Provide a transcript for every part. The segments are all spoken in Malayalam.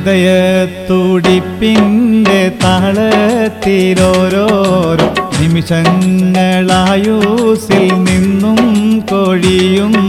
ഹൃദയത്തുടിപ്പിൻ്റെ താളത്തിലോരോരോ നിമിഷങ്ങളായൂസിൽ നിന്നും കൊഴിയുന്നു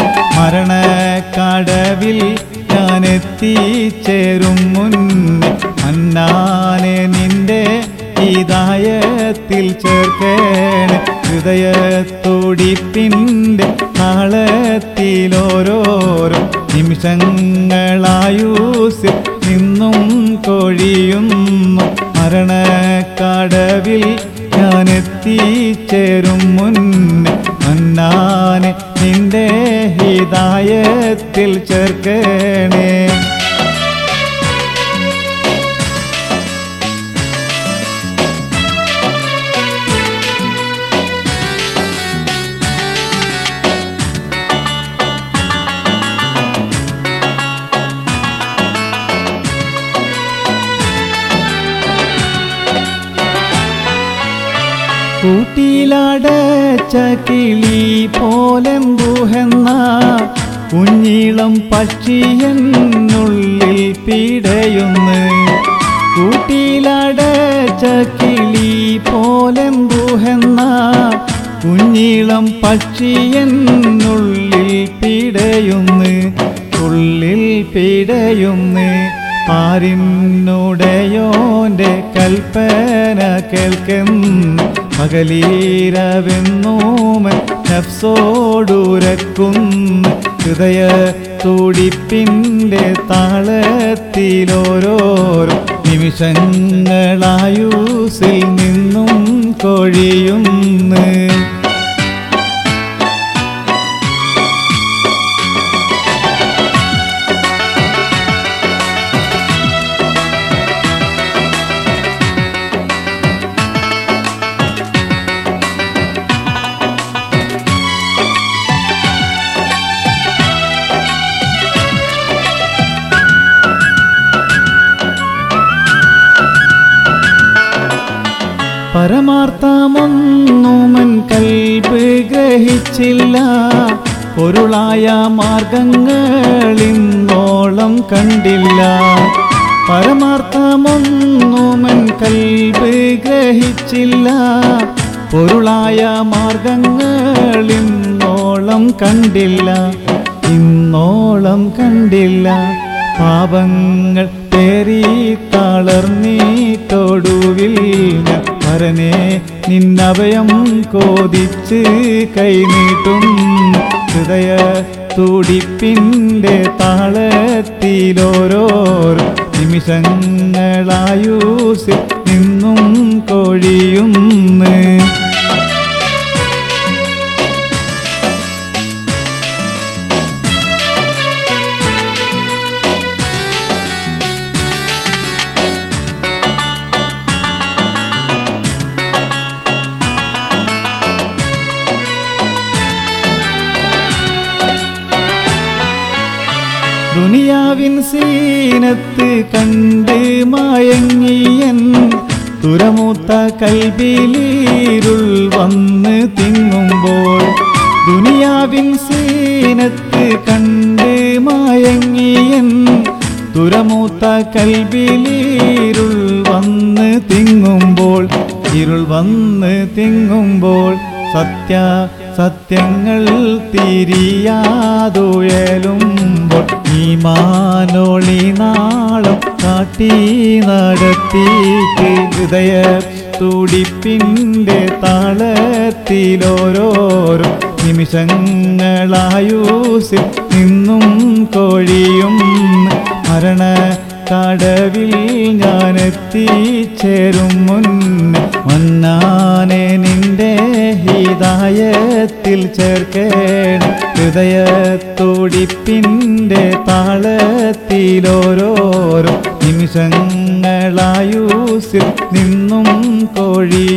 മരണക്കടവിൽ ഞാൻ എത്തിച്ചേരും മുന്നേ അന്നാനെ നിന്റെ ഹിതായത്തിൽ ചേർക്കേണേ ഹൃദയത്തുടിപ്പിൻ്റെ താളത്തിലോരോരോ നിമിഷങ്ങളായൂസിൽ നിന്നും കൊഴിയുന്നു മരണക്കടവിൽ ഞാൻ എത്തിച്ചേരും മുന്നേ അന്നാനെ നിന്റെ ഹിതായത്തിൽ ചേർക്കണേ കൂട്ടിയിലടച്ച കിളി പോലെമ്പുഹെന്ന കുഞ്ഞീളം പക്ഷിയെന്നുള്ളിൽ പിടയുന്ന് കൂട്ടിയിലടച്ച കിളി പോലെമ്പുഹെന്ന കുഞ്ഞീളം പക്ഷിയെന്നുള്ളിൽ പിടയുന്ന് ഉള്ളിൽ പിടയുന്ന് പാരിന്നുടയോന്റെ കൽപ്പന കേൾക്കുന്നു പകലീരവെന്നോമൻ നഫ്സോടുരക്കുന്നു ഹൃദയ തുടിപ്പിൻ്റെ താളത്തിലോരോരോ നിമിഷങ്ങളായൂസിൽ നിന്നും കൊഴിയുന്നു പരമാർത്ഥമൊന്നുമൻ കൽബ് ഗ്രഹിച്ചില്ല പൊരുളായ മാർഗങ്ങളിന്നോളം കണ്ടില്ല പരമാർത്ഥമൊന്നുമൻ കൽബ് ഗ്രഹിച്ചില്ല പൊരുളായ മാർഗങ്ങളിന്നോളം കണ്ടില്ല ഇന്നോളം കണ്ടില്ല പാപങ്ങൾ പേറി തളർന്നീട്ടൊടുവിൽ ഞാൻ പരനെ നിന്നഭയം കോതിച്ച് കൈനീട്ടും ഹൃദയ തുടിപ്പിൻ്റെ താളത്തിലോരോരോ നിമിഷങ്ങളായൂസിൽ നിന്നും കൊഴിയുന്നു ദുനിയാവിൻ സീനത്ത് കണ്ട് മയങ്ങിയൻ തുരമൂത്ത കൽബിലീരുൾ വന്ന് തിങ്ങുമ്പോൾ ദുനിയാവിൻ സീനത്ത് കണ്ട് മയങ്ങിയൻ തുരമൂത്ത കൽബിലീരുൾ വന്ന് തിങ്ങുമ്പോൾ ഇരുൾ വന്ന് തിങ്ങുമ്പോൾ സത്യ സത്യങ്ങൾ തിരിയാതുഴലുമ്പോൾ ഈ മാനോളി നാളം കാട്ടി നടത്തിക്ക് ഹൃദയ തുടിപ്പിൻ്റെ താളത്തിലോരോരോ നിമിഷങ്ങളായൂസിൽ നിന്നും കൊഴിയും മരണ കടവിൽ ഞാൻ എത്തിച്ചേരും മുന്നേ മന്നാനെ നിന്റെ ഹിതായത്തിൽ ചേർക്കേണം ഹൃദയത്തുടിപ്പിൻ്റെ താളത്തിലോരോരോ നിമിഷങ്ങളായൂസിൽ നിന്നും കൊഴി